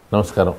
నమస్కారం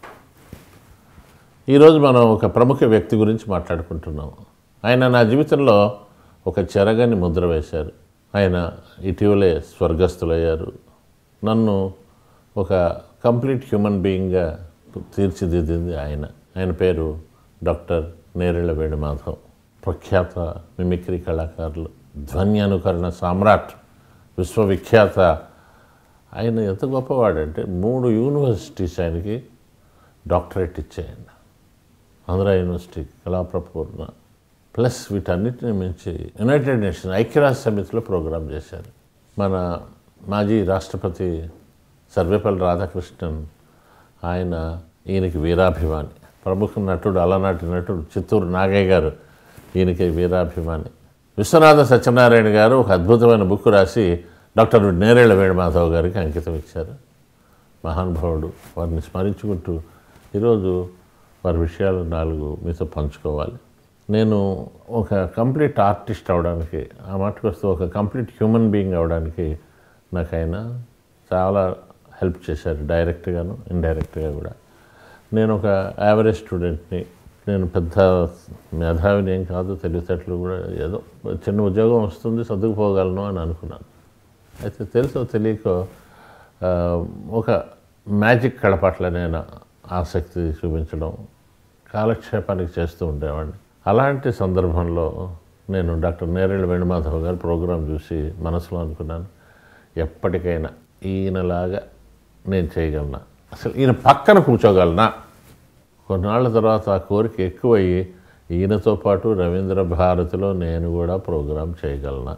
ఈరోజు మనం ఒక ప్రముఖ వ్యక్తి గురించి మాట్లాడుకుంటున్నాం ఆయన నా జీవితంలో ఒక చెరగని ముద్ర వేశారు ఆయన ఇటీవలే స్వర్గస్థులయ్యారు నన్ను ఒక కంప్లీట్ హ్యూమన్ బీయింగ్గా తీర్చిదిద్దింది ఆయన ఆయన పేరు డాక్టర్ నేరేళ్ల వేణుమాధవ్ ప్రఖ్యాత మిమిక్రీ కళాకారులు ధ్వన్యానుకరణ సామ్రాట్ విశ్వవిఖ్యాత ఆయన ఎంత గొప్పవాడంటే మూడు యూనివర్సిటీస్ ఆయనకి డాక్టరేట్ ఇచ్చాయండి ఆంధ్ర యూనివర్సిటీ కళాప్రపూర్ణ ప్లస్ వీటన్నిటిని మించి యునైటెడ్ నేషన్ ఐక్యరాజ్య సమితిలో ప్రోగ్రాం చేశారు మన మాజీ రాష్ట్రపతి సర్వేపల్లి రాధాకృష్ణన్ ఆయన ఈయనకి వీరాభిమాని ప్రముఖ నటుడు అలనాటి నటుడు చిత్తూరు నాగయ్య గారు ఈయనకి వీరాభిమాని విశ్వనాథ సత్యనారాయణ గారు ఒక అద్భుతమైన బుక్ రాసి డాక్టర్ నేరేళ్ల వేణుమాధవ్ గారికి అంకితం ఇచ్చారు మహానుభావుడు వారిని స్మరించుకుంటూ ఈరోజు వారి విషయాలు నాలుగు మీతో పంచుకోవాలి నేను ఒక కంప్లీట్ ఆర్టిస్ట్ అవడానికి ఆ మాటకు వస్తే ఒక కంప్లీట్ హ్యూమన్ బీయింగ్ అవడానికి నాకు ఆయన చాలా హెల్ప్ చేశారు డైరెక్ట్గాను ఇండైరెక్ట్గా కూడా నేను ఒక యావరేజ్ స్టూడెంట్ని నేను పెద్ద మేధావిని ఏం కాదు తెలివితేటలు కూడా ఏదో చిన్న ఉద్యోగం వస్తుంది సర్దుకుపోగలను అని అనుకున్నాను అయితే తెలుసో తెలియకో ఆ, ఒక మ్యాజిక్ కళ పట్ల నేను ఆసక్తి చూపించడం కాలక్షేపానికి చేస్తూ ఉండేవాడిని అలాంటి సందర్భంలో నేను డాక్టర్ నేరేళ్ళ వేణుమాధవ్ గారి ప్రోగ్రాం చూసి మనసులో అనుకున్నాను ఎప్పటికైనా ఈయనలాగా నేను చేయగలనా అసలు ఈయన పక్కన కూర్చోగలనా కొన్నాళ్ళ తర్వాత ఆ కోరిక ఎక్కువయ్యి ఈయనతో పాటు రవీంద్ర భారతిలో నేను కూడా ప్రోగ్రాం చేయగలనా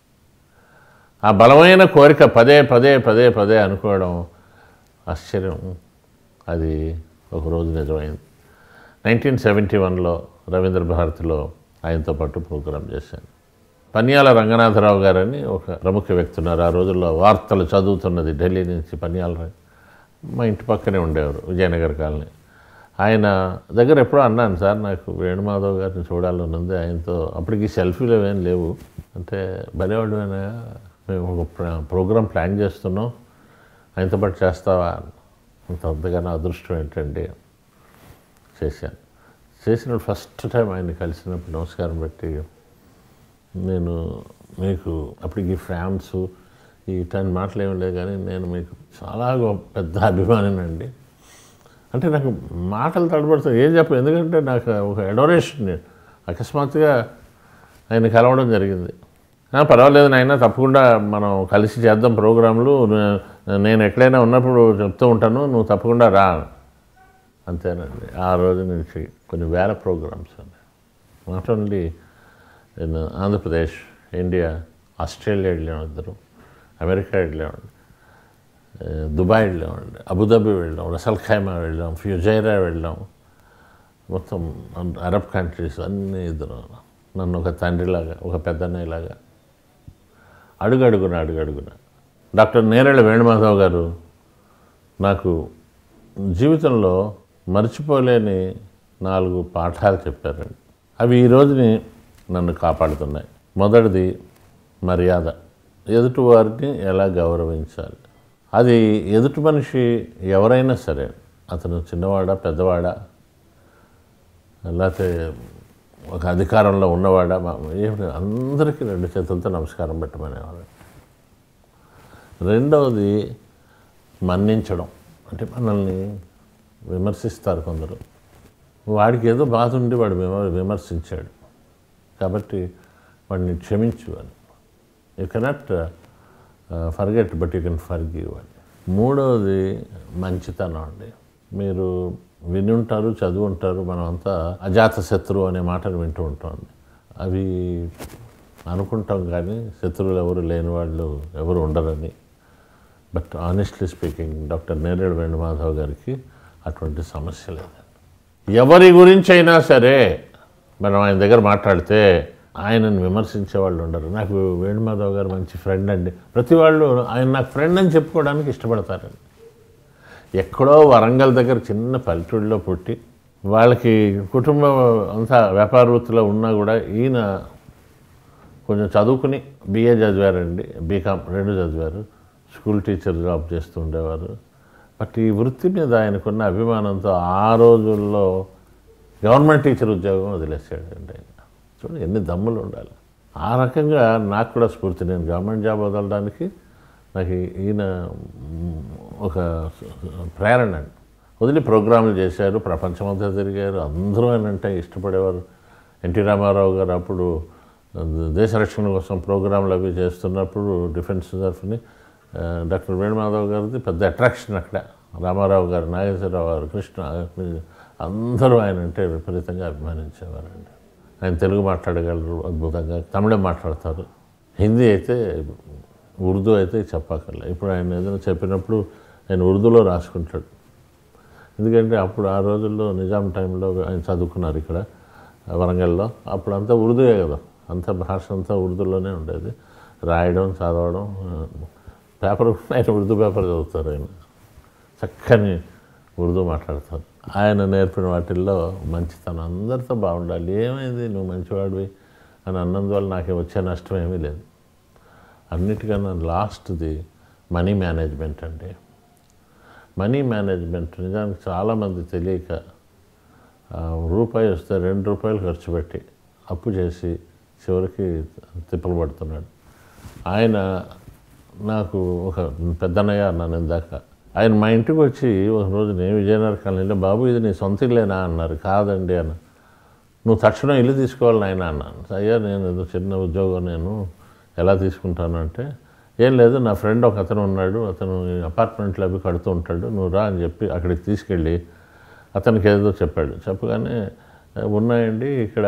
ఆ బలమైన కోరిక పదే పదే పదే పదే అనుకోవడం ఆశ్చర్యం అది ఒకరోజు నిజమైంది నైన్టీన్ సెవెంటీ వన్లో రవీంద్ర భారతిలో ఆయనతో పాటు ప్రోగ్రాం చేశాను పన్యాల రంగనాథరావు గారని ఒక ప్రముఖ వ్యక్తి ఉన్నారు ఆ రోజుల్లో వార్తలు చదువుతున్నది ఢిల్లీ నుంచి పన్యాల రంగ మా ఇంటి పక్కనే ఉండేవారు విజయనగర్ కాలనీ ఆయన దగ్గర ఎప్పుడో అన్నాను సార్ నాకు వేణుమాధవ్ గారిని చూడాలని ఉంది ఆయనతో అప్పటికి సెల్ఫీలు ఏం లేవు అంటే భలేవాడుమైనా మేము ఒక ప్ర- ప్రోగ్రాం ప్లాన్ చేస్తున్నాం ఆయనతో పాటు చేస్తావా అంత అంతగానో అదృష్టం ఏంటండి చేశాను చేసినప్పుడు ఫస్ట్ టైం ఆయన కలిసినప్పుడు నమస్కారం పెట్టి నేను మీకు అప్పటికి ఫ్యాన్స్ ఈ టెన్ మాటలు ఏమి లేదు కానీ నేను మీకు చాలా గొప్ప- పెద్ద అభిమానినండి అంటే నాకు మాటలు తడబడుతాయి ఏం చెప్ప ఎందుకంటే నాకు ఒక ఎడోరేషన్ అకస్మాత్తుగా ఆయన కలవడం జరిగింది "ఆ, పర్వాలేదు నాయన తప్పకుండా మనం కలిసి చేద్దాం ప్రోగ్రాంలు నే- నేను ఎక్కడైనా ఉన్నప్పుడు చెప్తూ ఉంటాను నువ్వు తప్పకుండా రా అంతేనండి ఆ రోజు నుంచి కొన్ని వేల ప్రోగ్రామ్స్ అండి not only in Andhra Pradesh India Australia వెళ్ళాం ఇద్దరు అమెరికా వెళ్ళామండి ఆ, దుబాయ్ వెళ్ళామండి అబుదాబి వెళ్ళాం రసల్ ఖైమా వెళ్ళాం ఫ్యూజైరా వెళ్ళాం మొత్తం అన్- అరబ్ కంట్రీస్ అన్నీ ఇద్దరు నన్ను ఒక తండ్రిలాగా ఒక పెద్దన్నయ్యలాగా అడుగడుగున అడుగడుగున డాక్టర్ నేరేళ్ళ వేణుమాధవ్ గారు నాకు జీవితంలో మర్చిపోలేని నాలుగు పాఠాలు చెప్పారండి అవి ఈ రోజుని నన్ను కాపాడుతున్నాయి మొదటిది మర్యాద ఎదుటి వారిని ఎలా గౌరవించాలి అది ఎదుటి మనిషి ఎవరైనా సరే అతను చిన్నవాడా పెద్దవాడా లేకపోతే ఒక అధికారంలో ఉన్నవాడా మా- ఏమిటి అందరికీ రెండు చేతులతో నమస్కారం పెట్టమనేవాడు రెండవది మన్నించడం అంటే మనల్ని విమర్శిస్తారు కొందరు వాడికి ఏదో బాధ ఉండి వాడు విమ- విమర్శించాడు కాబట్టి వాడిని క్షమించు అని you cannot forget but you can forgive అని మూడవది మంచితనం అండి మీరు విని ఉంటారు చదివి ఉంటారు మనం అంతా అజాత శత్రువు అనే మాటను వింటూ ఉంటాం అవి అనుకుంటాం కానీ శత్రువులు ఎవరు లేని వాళ్ళు ఎవరు ఉండరని బట్ ఆనెస్ట్లీ స్పీకింగ్ డాక్టర్ నేరేడు వేణుమాధవ్ గారికి అటువంటి సమస్య లేదండి ఎవరి గురించి అయినా సరే మనం ఆయన దగ్గర మాట్లాడితే ఆయనను విమర్శించే వాళ్ళు ఉండరు నాకు వేణుమాధవ్ గారు మంచి ఫ్రెండ్ అండి ప్రతి వాళ్ళు ఆయన నాకు ఫ్రెండ్ అని చెప్పుకోవడానికి ఇష్టపడతారండి ఎక్కడో వరంగల్ దగ్గర చిన్న పల్లెటూళ్ళలో పుట్టి వాళ్ళకి కుటుంబం అంతా వ్యాపార వృత్తిలో ఉన్నా కూడా ఈయన కొంచెం చదువుకుని బిఏ చదివారండి బీకామ్ రెండు చదివారు స్కూల్ టీచర్ జాబ్ చేస్తూ ఉండేవారు బట్ ఈ వృత్తి మీద ఆయనకున్న అభిమానంతో ఆ రోజుల్లో గవర్నమెంట్ టీచర్ ఉద్యోగం వదిలేసాడు అండి ఆయన చూడండి ఎన్ని దమ్ములు ఉండాలి ఆ రకంగా నాకు కూడా స్ఫూర్తి నేను గవర్నమెంట్ జాబ్ వదలడానికి నాకు ఈయన మ్, ఒక ప్రేరణ అండి వదిలి ప్రోగ్రాంలు చేశారు ప్రపంచమంతా తిరిగారు అందరూ ఆయన అంటే ఇష్టపడేవారు ఎన్టీ రామారావు గారు అప్పుడు దేశ రక్షణ కోసం ప్రోగ్రాంలు అవి చేస్తున్నప్పుడు డిఫెన్స్ తరఫుని ఆ, డాక్టర్ వేణుమాధవ్ గారిది పెద్ద అట్రాక్షన్ అక్కడ రామారావు గారు నాగేశ్వరరావు గారు కృష్ణ అందరూ ఆయన అంటే విపరీతంగా అభిమానించేవారండి ఆయన తెలుగు మాట్లాడగలరు అద్భుతంగా తమిళం మాట్లాడతారు హిందీ అయితే ఉర్దూ అయితే చెప్పక్కర్లే ఇప్పుడు ఆయన ఏదైనా చెప్పినప్పుడు ఆయన ఉర్దూలో రాసుకుంటాడు ఎందుకంటే అప్పుడు ఆ రోజుల్లో నిజాం టైంలో ఆయన చదువుకున్నారు ఇక్కడ వరంగల్లో అప్పుడు అంతా ఉర్దూయే కదా అంత భాష అంతా ఉర్దూలోనే ఉండేది రాయడం చదవడం పేపర్ ఆయన ఉర్దూ పేపర్ చదువుతారు ఆయన చక్కని ఉర్దూ మాట్లాడతారు ఆయన నేర్పిన వాటిల్లో మంచితనం అందరితో బాగుండాలి ఏమైంది నువ్వు మంచివాడివి అని అన్నందువల్ల నాకు వచ్చే నష్టం ఏమీ లేదు అన్నిటికన్నా లాస్ట్ది మనీ మేనేజ్మెంట్ అండి మనీ మేనేజ్మెంట్ నిజానికి చాలామంది తెలియక ఆ, రూపాయి వస్తే రెండు రూపాయలు ఖర్చు పెట్టి అప్పు చేసి చివరికి తిప్పలు పడుతున్నాడు ఆయన నాకు ఒక పెద్దన్నయ్య అన్నాను ఇందాక ఆయన మా ఇంటికి వచ్చి ఒక రోజు నేను విజయనగర కాలనీలో బాబు ఇది నీ సొంత ఇల్లేనా అన్నారు కాదండి అన్న నువ్వు తక్షణం ఇల్లు తీసుకోవాలి నాయన అన్నాను అయ్యా నేను ఏదో చిన్న ఉద్యోగం నేను ఎలా తీసుకుంటాను అంటే ఏం లేదు నా ఫ్రెండ్ ఒక అతను ఉన్నాడు అతను ఈ అపార్ట్మెంట్లు అవి కడుతూ ఉంటాడు నువ్వు రా అని చెప్పి అక్కడికి తీసుకెళ్ళి అతనికి ఏదో చెప్పాడు చెప్పగానే ఉన్నాయండి ఇక్కడ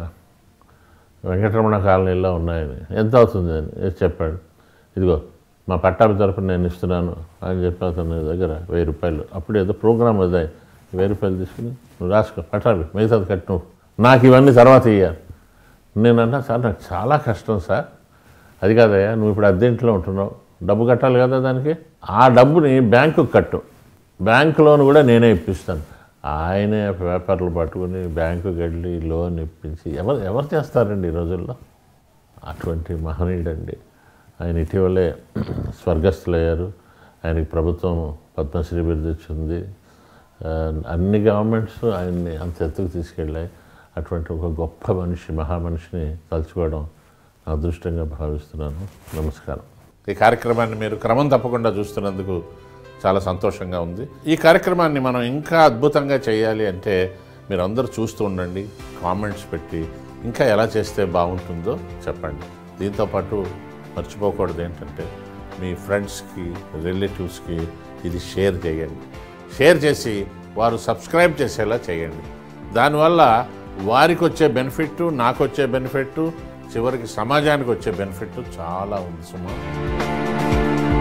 వెంకటరమణ కాలనీలో ఉన్నాయని ఎంత అవుతుంది అని ఏది చెప్పాడు ఇదిగో మా పట్టాభి తరపున నేను ఇస్తున్నాను అని చెప్పి అతని దగ్గర వెయ్యి రూపాయలు అప్పుడు ఏదో ప్రోగ్రామ్ వదాయి వెయ్యి రూపాయలు తీసుకుని నువ్వు రాసుకో పట్టాభి మిగతాది కట్టు నువ్వు నాకు ఇవన్నీ తర్వాత ఇయ్యాలి నేను అన్నా సార్ నాకు చాలా కష్టం సార్ అది కాదయ్యా నువ్వు ఇప్పుడు అద్దెంట్లో ఉంటున్నావు డబ్బు కట్టాలి కదా దానికి ఆ డబ్బుని బ్యాంకుకి కట్టు బ్యాంక్ లోన్ కూడా నేనే ఇప్పిస్తాను ఆయనే పేపర్లు పట్టుకుని బ్యాంకుకి వెళ్ళి లోన్ ఇప్పించి ఎవరు ఎవరు చేస్తారండి ఈ రోజుల్లో అటువంటి మహనీయుడండి ఆయన ఇటీవలే స్వర్గస్థులయ్యారు ఆయనకి ప్రభుత్వం పద్మశ్రీ బిరుదు ఇచ్చింది ఆ, అన్ని గవర్నమెంట్స్ ఆయన్ని అంత ఎత్తుకు తీసుకెళ్ళాయి అటువంటి ఒక గొప్ప మనిషి మహామనిషిని తలుచుకోవడం నా అదృష్టంగా భావిస్తున్నాను నమస్కారం ఈ కార్యక్రమాన్ని మీరు క్రమం తప్పకుండా చూస్తున్నందుకు చాలా సంతోషంగా ఉంది ఈ కార్యక్రమాన్ని మనం ఇంకా అద్భుతంగా చేయాలి అంటే మీరు అందరూ చూస్తూ ఉండండి కామెంట్స్ పెట్టి ఇంకా ఎలా చేస్తే బాగుంటుందో చెప్పండి దీంతోపాటు మర్చిపోకూడదు ఏంటంటే మీ ఫ్రెండ్స్కి రిలేటివ్స్కి ఇది షేర్ చేయండి షేర్ చేసి వారు సబ్స్క్రైబ్ చేసేలా చేయండి దానివల్ల వారికి వచ్చే బెనిఫిట్ నాకు వచ్చే బెనిఫిట్ చివరికి సమాజానికి వచ్చే బెనిఫిట్ చాలా ఉంది సుమా